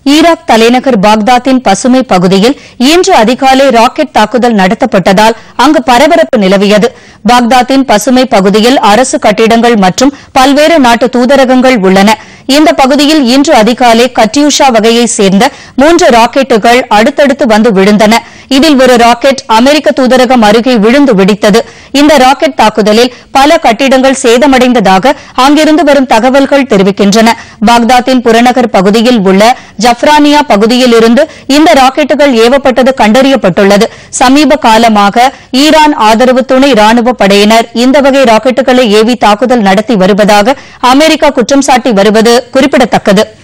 Iraq தலைநகர் பாக்தாத்தின் பசுமை பகுதியில் இன்று அதிகாலை ராக்கெட் தாக்குதல் நடத்தப்பட்டதால் அங்கு பரபரப்பு நிலவியது பாக்தாத்தின் பசுமை பகுதியில் அரசு கட்டிடங்கள் மற்றும் பல்வேறு நாட்டு தூதரகங்கள் உள்ளன இந்த பகுதியில் இன்று அதிகாலை கட்யூஷா வகையைச் சேர்ந்த மூன்று ராக்கெட்டுகள் அடுத்தடுத்து வந்து விழுந்தன இதில் ஒரு ராக்கெட் அமெரிக்க தூதரகம் அருகே விழுந்து வெடித்தது இந்த ராக்கெட் தாக்குதலில் பல கட்டிடங்கள் சேதமடைந்ததாக அங்கிருந்து வரும் தகவல்கள் தெரிவிக்கின்றன பாக்தாத்தின் புறநகர் பகுதியில் உள்ள ஜப்ரானியா பகுதியில் இருந்து இந்த ராக்கெட்டுகள் ஏவப்பட்டது கண்டறியப்பட்டுள்ளது சமீப காலமாக ஈரான் ஆதரவு துணை ராணுவ படையினர் இந்த வகை ராக்கெட்டுகளை ஏவி தாக்குதல் நடத்தி வருவதாக அமெரிக்கா குற்றம் சாட்டி வருவது குறிப்பிடத்தக்கது